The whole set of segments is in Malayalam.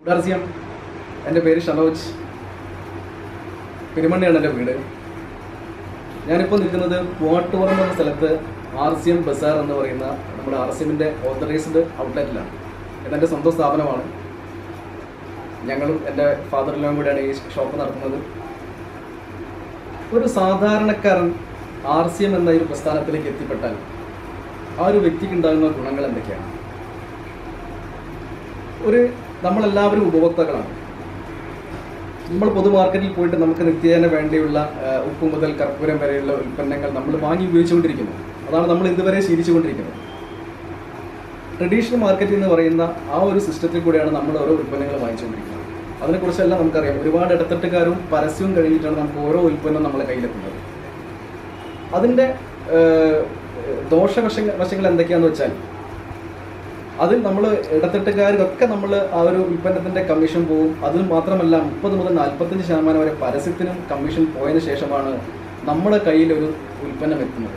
ഉദാർസ്യം എൻ്റെ പേര് ഷനോജ് പെരുമണ്ണിയാണ് എൻ്റെ വീട് ഞാനിപ്പോൾ നിൽക്കുന്നത് പൂവാട്ടുപുറം എന്ന സ്ഥലത്ത് ആർ സി എം ബസാർ എന്ന് പറയുന്ന നമ്മുടെ ആർ സി എമ്മിൻ്റെ ഓതറൈസ്ഡ് ഔട്ട്ലെറ്റിലാണ് ഇതെൻ്റെ സ്വന്തം സ്ഥാപനമാണ് ഞങ്ങളും എൻ്റെ ഫാദറിലും കൂടെയാണ് ഈ ഷോപ്പ് നടത്തുന്നത് ഒരു സാധാരണക്കാരൻ ആർ സി എം എന്ന ഒരു പ്രസ്ഥാനത്തിലേക്ക് എത്തിപ്പെട്ടാൽ ആ ഒരു വ്യക്തിക്ക് ഉണ്ടാകുന്ന ഗുണങ്ങൾ എന്തൊക്കെയാണ് ഒരു നമ്മളെല്ലാവരും ഉപഭോക്താക്കളാണ് നമ്മൾ പൊതു മാർക്കറ്റിൽ പോയിട്ട് നമുക്ക് നിത്യേന വേണ്ടിയുള്ള ആ, ഉപ്പ് മുതൽ കർപ്പൂരം വരെയുള്ള ഉൽപ്പന്നങ്ങൾ നമ്മൾ വാങ്ങി ഉപയോഗിച്ചുകൊണ്ടിരിക്കുന്നു അതാണ് നമ്മൾ ഇതുവരെ ശീലിച്ചുകൊണ്ടിരിക്കുന്നത് ട്രഡീഷണൽ മാർക്കറ്റ് എന്ന് പറയുന്ന ആ ഒരു സിസ്റ്റത്തിൽ കൂടെയാണ് നമ്മൾ ഓരോ ഉൽപ്പന്നങ്ങൾ വാങ്ങിച്ചുകൊണ്ടിരിക്കുന്നത് അതിനെക്കുറിച്ചെല്ലാം നമുക്കറിയാം ഒരുപാട് ഇടത്തട്ടുകാരും പരസ്യവും കഴിഞ്ഞിട്ടാണ് നമുക്ക് ഓരോ ഉൽപ്പന്നം നമ്മളെ കയ്യിലെത്തുന്നത് അതിൻ്റെ ദോഷവശ വശങ്ങൾ എന്തൊക്കെയാണെന്ന് വെച്ചാൽ അതിൽ നമ്മൾ ഇടത്തട്ടുകാർക്കൊക്കെ നമ്മൾ ആ ഒരു ഉൽപ്പന്നത്തിന്റെ കമ്മീഷൻ പോകും അതിൽ മാത്രമല്ല മുപ്പത് മുതൽ നാൽപ്പത്തഞ്ച് ശതമാനം വരെ പരസ്യത്തിനും കമ്മീഷൻ പോയതിനു ശേഷമാണ് നമ്മുടെ കയ്യിൽ ഒരു ഉൽപ്പന്നം എത്തുന്നത്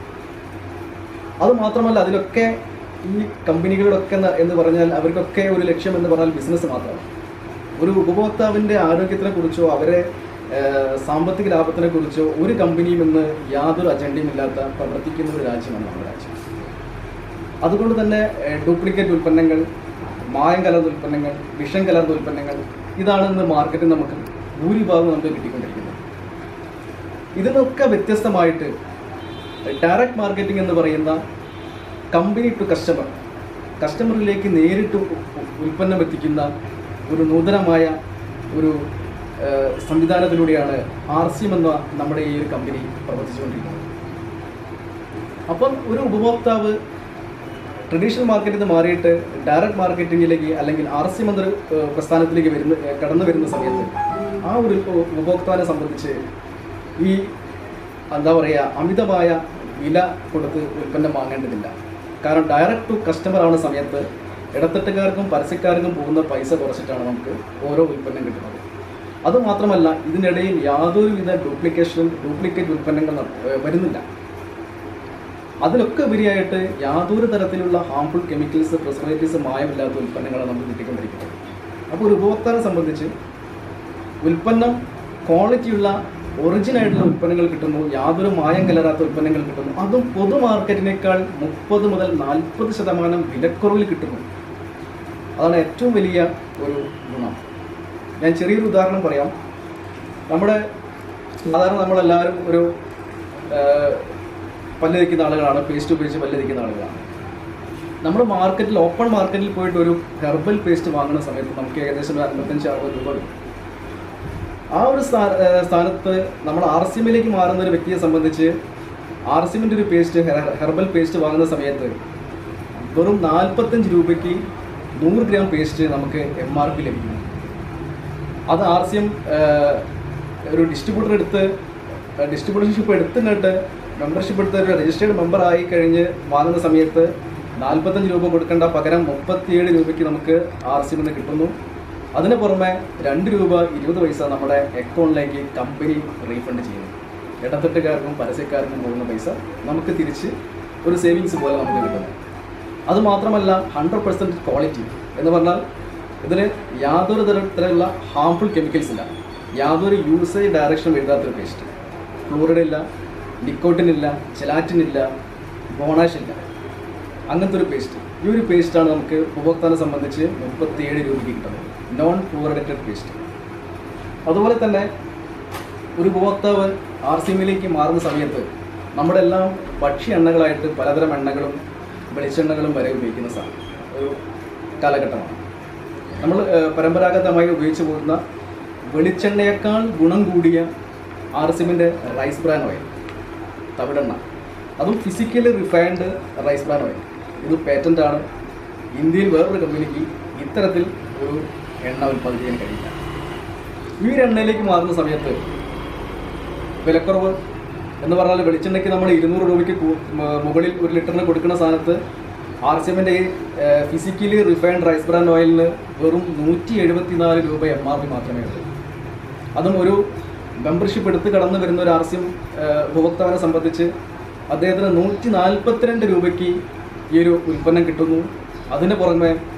അത് മാത്രമല്ല അതിലൊക്കെ ഈ കമ്പനികളിലൊക്കെ ന- എന്ന് പറഞ്ഞാൽ അവർക്കൊക്കെ ഒരു ലക്ഷ്യം എന്ന് പറഞ്ഞാൽ ബിസിനസ് മാത്രമാണ് ഒരു ഉപഭോക്താവിൻ്റെ ആരോഗ്യത്തിനെ കുറിച്ചോ അവരെ ഏഹ്, സാമ്പത്തിക ലാഭത്തിനെ കുറിച്ചോ ഒരു കമ്പനിയും ഇന്ന് യാതൊരു അജണ്ടയും ഇല്ലാത്ത പ്രവർത്തിക്കുന്ന ഒരു രാജ്യമാണ് നമ്മുടെ രാജ്യം അതുകൊണ്ട് തന്നെ ഡ്യൂപ്ലിക്കേറ്റ് ഉൽപ്പന്നങ്ങൾ മായം കലർന്ന ഉൽപ്പന്നങ്ങൾ വിഷം കലർന്ന ഉൽപ്പന്നങ്ങൾ ഇതാണ് ഇന്ന് മാർക്കറ്റിൽ നമുക്ക് ഭൂരിഭാഗം നമുക്ക് കിട്ടിക്കൊണ്ടിരിക്കുന്നത് ഇതിനൊക്കെ വ്യത്യസ്തമായിട്ട് ഡയറക്റ്റ് മാർക്കറ്റിംഗ് എന്ന് പറയുന്ന കമ്പനി ടു കസ്റ്റമർ കസ്റ്റമറിലേക്ക് നേരിട്ട് ഉ- ഉ- ഉൽപ്പന്നം എത്തിക്കുന്ന ഒരു നൂതനമായ ഒരു ഏഹ്, സംവിധാനത്തിലൂടെയാണ് ആർ സി എം എന്ന നമ്മുടെ ഈ ഒരു കമ്പനി പ്രവർത്തിച്ചുകൊണ്ടിരിക്കുന്നത് അപ്പം ഒരു ഉപഭോക്താവ് ട്രഡീഷണൽ മാർക്കറ്റിൽ നിന്ന് മാറിയിട്ട് ഡയറക്റ്റ് മാർക്കറ്റിങ്ങിലേക്ക് അല്ലെങ്കിൽ ആർ സി എം എന്നൊരു ഏഹ്, പ്രസ്ഥാനത്തിലേക്ക് വരുന്ന ഏഹ്, കടന്നു വരുന്ന സമയത്ത് ആ ഒരു ഉപ- ഉപഭോക്താവിനെ സംബന്ധിച്ച് ഈ എന്താ പറയുക അമിതമായ വില കൊടുത്ത് ഉൽപ്പന്നം വാങ്ങേണ്ടതില്ല കാരണം ഡയറക്റ്റ് ടു കസ്റ്റമർ ആവുന്ന സമയത്ത് ഇടത്തട്ടുകാർക്കും പരസ്യക്കാർക്കും പോകുന്ന പൈസ കുറച്ചിട്ടാണ് നമുക്ക് ഓരോ ഉൽപ്പന്നം കിട്ടുന്നത് അതുമാത്രമല്ല ഇതിനിടയിൽ യാതൊരുവിധ ഡ്യൂപ്ലിക്കേഷനും ഡ്യൂപ്ലിക്കേറ്റ് ഉൽപ്പന്നങ്ങൾ നട- ഏഹ് വരുന്നില്ല അതിലൊക്കെ ഉപരിയായിട്ട് യാതൊരു തരത്തിലുള്ള ഹാംഫുൾ കെമിക്കൽസ് പ്രിസർവേറ്റീവ്സ് മായമില്ലാത്ത ഉൽപ്പന്നങ്ങളാണ് നമുക്ക് കിട്ടിക്കൊണ്ടിരിക്കുന്നത് അപ്പോൾ ഒരു ഉപഭോക്താവിനെ സംബന്ധിച്ച് ഉൽപ്പന്നം ക്വാളിറ്റിയുള്ള ഒറിജിനൽ ആയിട്ടുള്ള ഉൽപ്പന്നങ്ങൾ കിട്ടുന്നു യാതൊരു മായം കലരാത്ത ഉൽപ്പന്നങ്ങൾ കിട്ടുന്നു അതും പൊതു മാർക്കറ്റിനേക്കാൾ മുപ്പത് മുതൽ നാൽപ്പത് ശതമാനം വിലക്കുറവിൽ കിട്ടുന്നു അതാണ് ഏറ്റവും വലിയ ഒരു ഗുണം ഞാൻ ചെറിയൊരു ഉദാഹരണം പറയാം നമ്മുടെ സാധാരണ നമ്മളെല്ലാവരും ഒരു ഏഹ്, പല്ല് തേക്കുന്ന ആളുകളാണ് പേസ്റ്റ് ഉപയോഗിച്ച് പല്ല് തേക്കുന്ന ആളുകളാണ് നമ്മൾ മാർക്കറ്റിൽ ഓപ്പൺ മാർക്കറ്റിൽ പോയിട്ട് ഒരു ഹെർബൽ പേസ്റ്റ് വാങ്ങുന്ന സമയത്ത് നമുക്ക് ഏകദേശം ഒരു അൻപത്തഞ്ച് അറുപത് രൂപ കിട്ടും ആ ഒരു സ്ഥാ- ഏഹ് സ്ഥാനത്ത് നമ്മൾ ആർ സി എമ്മിലേക്ക് മാറുന്ന ഒരു വ്യക്തിയെ സംബന്ധിച്ച് ആർ സി എമ്മിൻ്റെ ഒരു പേസ്റ്റ് ഹെർബൽ പേസ്റ്റ് വാങ്ങുന്ന സമയത്ത് വെറും നാൽപ്പത്തഞ്ച് രൂപയ്ക്ക് നൂറ് ഗ്രാം പേസ്റ്റ് നമുക്ക് എം ആർ പി ലഭിക്കുന്നു അത് ആർ സി എം ഒരു ഡിസ്ട്രിബ്യൂട്ടർ എടുത്ത് ഡിസ്ട്രിബ്യൂട്ടർഷിപ്പ് എടുത്തിട്ട് മെമ്പർഷിപ്പ് എടുത്ത് ഒരു രജിസ്റ്റേർഡ് മെമ്പർ ആയി കഴിഞ്ഞ് വാങ്ങുന്ന സമയത്ത് നാൽപ്പത്തഞ്ച് രൂപ കൊടുക്കേണ്ട പകരം മുപ്പത്തിയേഴ് രൂപയ്ക്ക് നമുക്ക് ആർ സി നിന്ന് കിട്ടുന്നു അതിന് പുറമെ രണ്ട് രൂപ ഇരുപത് പൈസ നമ്മുടെ അക്കൗണ്ടിലേക്ക് കമ്പനി റീഫണ്ട് ചെയ്യുന്നു ഇടത്തട്ടുകാർക്കും പരസ്യക്കാർക്കും പോകുന്ന പൈസ നമുക്ക് തിരിച്ച് ഒരു സേവിങ്സ് പോലെ നമുക്ക് കിട്ടുന്നു അതുമാത്രമല്ല ഹൺഡ്രഡ് പെർസെൻറ്റ് ക്വാളിറ്റി എന്ന് പറഞ്ഞാൽ ഇതിന് യാതൊരു തരത്തിലുള്ള ഹാംഫുൾ കെമിക്കൽസ് ഇല്ല യാതൊരു യൂസേജ് ഡയറക്ഷനും എഴുതാത്തൊരു പേസ്റ്റ് ഫ്ലൂറിഡ് ഇല്ല നിക്കോട്ടിൻ ഇല്ല ജെലാറ്റിൻ ഇല്ല ബോണാഷ് ഇല്ല അങ്ങനത്തെ ഒരു പേസ്റ്റ് ഈ ഒരു പേസ്റ്റാണ് നമുക്ക് ഉപഭോക്താവിനെ സംബന്ധിച്ച് മുപ്പത്തിയേഴ് രൂപയ്ക്ക് കിട്ടുന്നത് നോൺ ഫ്ലൂറിഡേറ്റഡ് പേസ്റ്റ് അതുപോലെ തന്നെ ഒരു ഉപഭോക്താവ് ആർ സി എമ്മിലേക്ക് മാറുന്ന സമയത്ത് നമ്മുടെ എല്ലാം ഭക്ഷ്യ എണ്ണകളായിട്ട് പലതരം എണ്ണകളും വെളിച്ചെണ്ണകളും വരെ ഉപയോഗിക്കുന്ന സാ- ഒരു കാലഘട്ടമാണ് നമ്മൾ ഏഹ്, പരമ്പരാഗതമായി ഉപയോഗിച്ചു പോകുന്ന വെളിച്ചെണ്ണയേക്കാൾ ഗുണം കൂടിയ ആർ സി എമ്മിൻ്റെ റൈസ് ബ്രാൻ ഓയിൽ തവിടെണ്ണ അതും physically refined rice bran oil ഇത് പേറ്റൻ്റ് ആണ് ഇന്ത്യയിൽ വേറൊരു കമ്പനിക്ക് ഇത്തരത്തിൽ ഒരു എണ്ണ ഉൽപ്പാദിപ്പിക്കാൻ കഴിയില്ല ഈ ഒരു എണ്ണയിലേക്ക് മാറുന്ന സമയത്ത് വിലക്കുറവ് എന്ന് പറഞ്ഞാൽ വെളിച്ചെണ്ണയ്ക്ക് നമ്മൾ ഇരുന്നൂറ് രൂപയ്ക്ക് കൂ- മ- മുകളിൽ ഒരു ലിറ്ററിന് കൊടുക്കുന്ന സ്ഥാനത്ത് ആർ സി എമ്മിൻ്റെ ഈ ഫിസിക്കലി റിഫൈൻഡ് റൈസ് ബ്രാൻ ഓയിലിന് വെറും നൂറ്റി എഴുപത്തിനാല് രൂപ എം ആർ പി മാത്രമേ ഉള്ളൂ അതും ഒരു മെമ്പർഷിപ്പ് എടുത്ത് കടന്നു വരുന്ന ഒരു ആർ സി എം ഉപഭോക്താവിനെ സംബന്ധിച്ച് അദ്ദേഹത്തിന് നൂറ്റി നാൽപ്പത്തിരണ്ട് രൂപയ്ക്ക് ഈ ഒരു ഉൽപ്പന്നം കിട്ടുന്നു അതിന് പുറമെ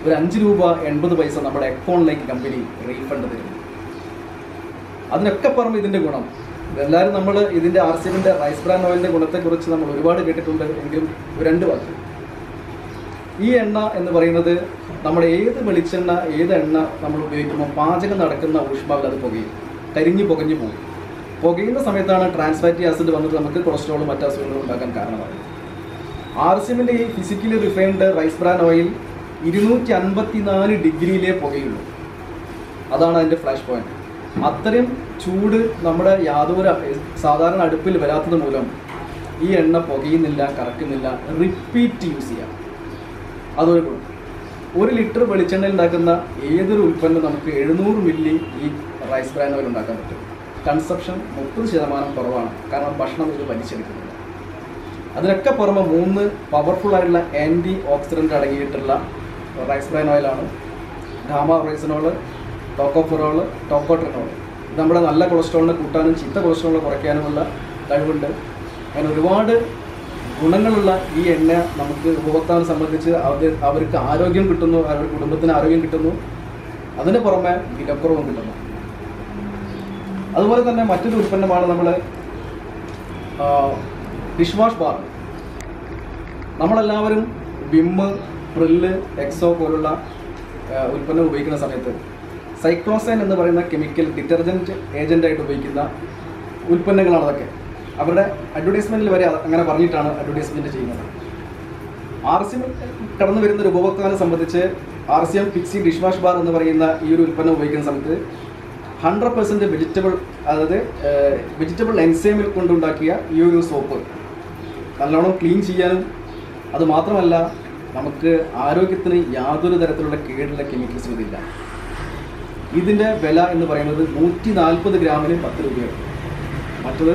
ഒരു അഞ്ച് രൂപ എൺപത് പൈസ നമ്മുടെ അക്കൗണ്ടിലേക്ക് കമ്പനി റീഫണ്ട് തരും അതിനൊക്കെ പുറമെ ഇതിൻ്റെ ഗുണം എല്ലാവരും നമ്മൾ ഇതിൻ്റെ ആർ സി എമ്മിൻ്റെ റൈസ് ബ്രാൻ ഓയിലിൻ്റെ ഗുണത്തെക്കുറിച്ച് നമ്മൾ ഒരുപാട് കേട്ടിട്ടുണ്ട് എങ്കിലും ഒരു രണ്ട് വാക്ക് ഈ എണ്ണ എന്ന് പറയുന്നത് നമ്മൾ ഏത് വെളിച്ചെണ്ണ ഏത് എണ്ണ നമ്മൾ ഉപയോഗിക്കുമ്പോൾ പാചകം നടക്കുന്ന ഊഷ്മാവിൽ അത് പുകയും കരിഞ്ഞു പുകഞ്ഞു പോകും പുകയുന്ന സമയത്താണ് ട്രാൻസ്ഫാറ്റി ആസിഡ് വന്നിട്ട് നമുക്ക് കൊളസ്ട്രോളും മറ്റു അസുഖങ്ങളും ഉണ്ടാക്കാൻ കാരണമാകുന്നത് ആർ സി എമ്മിൻ്റെ ഈ physically refined rice bran oil ഇരുന്നൂറ്റി അൻപത്തി നാല് ഡിഗ്രിയിലേ പുകയുള്ളൂ അതാണ് അതിൻ്റെ ഫ്ലാഷ് പോയിന്റ് അത്രയും ചൂട് നമ്മുടെ യാതൊരു സാധാരണ അടുപ്പിൽ വരാത്തത് മൂലം ഈ എണ്ണ പുകയുന്നില്ല കറക്കുന്നില്ല റിപ്പീറ്റ് യൂസ് ചെയ്യാം അതൊരു ഗുണം ഒരു ലിറ്റർ വെളിച്ചെണ്ണയിൽ ഉണ്ടാക്കുന്ന ഏതൊരു ഉൽപ്പന്നം നമുക്ക് എഴുന്നൂറ് മില്ലി ഈ റൈസ് ബ്രാൻ ഓയിൽ ഉണ്ടാക്കാൻ പറ്റും കൺസപ്ഷൻ മുപ്പത് ശതമാനം കുറവാണ് കാരണം ഭക്ഷണം ഇത് വലിച്ചെടുക്കുന്നില്ല അതിനൊക്കെ പുറമെ മൂന്ന് പവർഫുൾ ആയിട്ടുള്ള ആൻറ്റി ഓക്സിഡൻ്റ് അടങ്ങിയിട്ടുള്ള റൈസ് ബ്രാൻ ഓയിലാണ് ഗാമ റൈസിനോള് ടോക്കോഫുറോള് ടോക്കോട്രിനോള് ഇത് നമ്മുടെ നല്ല കൊളസ്ട്രോളിനെ കൂട്ടാനും ചീത്ത കൊളസ്ട്രോളിനെ കുറയ്ക്കാനുമുള്ള കഴിവുണ്ട് അങ്ങനെ ഒരുപാട് ഗുണങ്ങളുള്ള ഈ എണ്ണ നമുക്ക് ഉപഭോക്താവിനെ സംബന്ധിച്ച് അവർ അവർക്ക് ആരോഗ്യം കിട്ടുന്നു അവരുടെ കുടുംബത്തിന് ആരോഗ്യം കിട്ടുന്നു അതിന് പുറമെ വിലക്കുറവും കിട്ടുന്നു അതുപോലെ തന്നെ മറ്റൊരു ഉൽപ്പന്നമാണ് നമ്മൾ ഡിഷ് വാഷ് ബാർ നമ്മളെല്ലാവരും വിമ്മ് പ്രില്ല് എക്സോ പോലുള്ള ആ, ഉൽപ്പന്നം ഉപയോഗിക്കുന്ന സമയത്ത് സൈക്ലോസൈൻ എന്ന് പറയുന്ന കെമിക്കൽ ഡിറ്റർജൻറ്റ് ഏജൻ്റായിട്ട് ഉപയോഗിക്കുന്ന ഉൽപ്പന്നങ്ങളാണ് അതൊക്കെ അവരുടെ അഡ്വർടൈസ്മെൻറ്റിൽ വരെ അത് അങ്ങനെ പറഞ്ഞിട്ടാണ് അഡ്വർടൈസ്മെൻറ്റ് ചെയ്യുന്നത് ആർ സി എം കടന്നു വരുന്ന ഒരു ഉപഭോക്താവിനെ സംബന്ധിച്ച് R C M Pixie dish wash bar എന്ന് പറയുന്ന ഈ ഒരു ഉൽപ്പന്നം ഉപയോഗിക്കുന്ന സമയത്ത് ഹൺഡ്രഡ് പെർസെൻറ്റ് വെജിറ്റബിൾ അതായത് വെജിറ്റബിൾ എൻസൈമിൽ കൊണ്ടുണ്ടാക്കിയ ഈ ഒരു സോപ്പ് നല്ലോണം ക്ലീൻ ചെയ്യാനും അത് മാത്രമല്ല നമുക്ക് ആരോഗ്യത്തിന് യാതൊരു തരത്തിലുള്ള കേടുള്ള കെമിക്കൽസും ഇതില്ല ഇതിൻ്റെ വില എന്ന് പറയുന്നത് നൂറ്റി നാൽപ്പത് ഗ്രാമിന് പത്ത് രൂപയാണ് മറ്റത്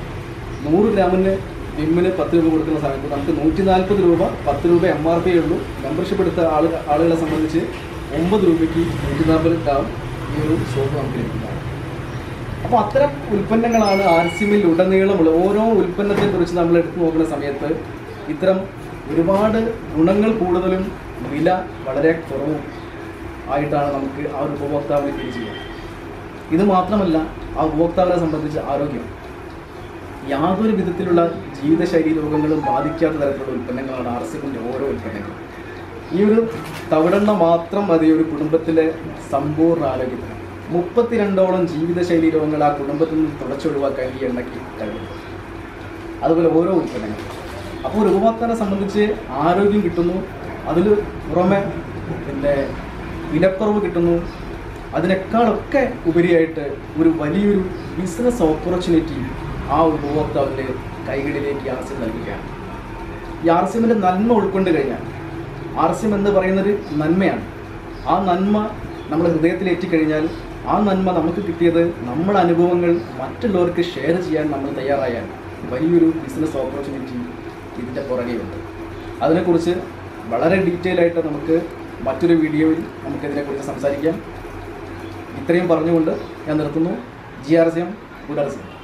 നൂറ് ഗ്രാമിന് വിമ്മിന് പത്ത് രൂപ കൊടുക്കുന്ന സമയത്ത് നമുക്ക് നൂറ്റി നാൽപ്പത് രൂപ പത്ത് രൂപ എം ആർ പി ഉള്ളൂ മെമ്പർഷിപ്പ് എടുത്ത ആള് ആളുകളെ സംബന്ധിച്ച് ഒമ്പത് രൂപയ്ക്ക് നൂറ്റി നാൽപ്പത് ഗ്രാം ഈ ഒരു സോപ്പ് നമുക്ക് ലഭിക്കുന്നതാണ് അപ്പോൾ അത്തരം ഉൽപ്പന്നങ്ങളാണ് ആർ സി എമ്മിൽ ഉടനീളമുള്ള ഓരോ ഉൽപ്പന്നത്തെ കുറിച്ച് നമ്മൾ എടുത്തു നോക്കുന്ന സമയത്ത് ഇത്തരം ഒരുപാട് ഗുണങ്ങൾ കൂടുതലും വില വളരെ കുറവും ആയിട്ടാണ് നമുക്ക് ആ ഒരു ഉപഭോക്താവിനെ ഫീൽ ചെയ്യുക ഇത് മാത്രമല്ല ആ ഉപഭോക്താവിനെ സംബന്ധിച്ച് ആരോഗ്യം യാതൊരു വിധത്തിലുള്ള ജീവിതശൈലി രോഗങ്ങളും ബാധിക്കാത്ത തരത്തിലുള്ള ഉൽപ്പന്നങ്ങളാണ് ആർ സി എമ്മിൻ്റെ ഓരോ ഉൽപ്പന്നങ്ങളും ഈ ഒരു തവിടെണ്ണ മാത്രം മതി ഒരു കുടുംബത്തിലെ സമ്പൂർണ്ണ ആരോഗ്യത്തിന് മുപ്പത്തിരണ്ടോളം ജീവിതശൈലി രോഗങ്ങൾ ആ കുടുംബത്തിൽ നിന്ന് തുടച്ചൊഴിവാക്കാൻ ഈ എണ്ണയ്ക്ക് കഴിയുന്നു അതുപോലെ ഓരോ ഉൽപ്പന്നങ്ങൾ അപ്പോൾ ഒരു ഉപഭോക്താവിനെ സംബന്ധിച്ച് ആരോഗ്യം കിട്ടുന്നു അതിൽ പുറമെ പിന്നെ വിലക്കുറവ് കിട്ടുന്നു അതിനേക്കാളൊക്കെ ഉപരിയായിട്ട് ഒരു വലിയൊരു ബിസിനസ് ഓപ്പർച്യൂണിറ്റി ആ ഒരു ഉപഭോക്താവിൻ്റെ കൈകളിലേക്ക് ആർ സി എം നൽകുകയാണ് ഈ ആർ സി എമ്മിൻ്റെ നന്മ ഉൾക്കൊണ്ട് കഴിഞ്ഞാൽ ആർ സി എം എന്ന് പറയുന്നൊരു നന്മയാണ് ആ നന്മ നമ്മുടെ ഹൃദയത്തിൽ എത്തിക്കഴിഞ്ഞാൽ ആ നന്മ നമുക്ക് കിട്ടിയത് നമ്മുടെ അനുഭവങ്ങൾ മറ്റുള്ളവർക്ക് ഷെയർ ചെയ്യാൻ നമ്മൾ തയ്യാറായാൽ വലിയൊരു ബിസിനസ് ഓപ്പർച്യൂണിറ്റി ഇതിൻ്റെ പുറകെയുണ്ട് അതിനെക്കുറിച്ച് വളരെ ഡീറ്റെയിൽ ആയിട്ട് നമുക്ക് മറ്റൊരു വീഡിയോയിൽ നമുക്കിതിനെക്കുറിച്ച് സംസാരിക്കാം ഇത്രയും പറഞ്ഞുകൊണ്ട് ഞാൻ നിർത്തുന്നു G R C M good R C M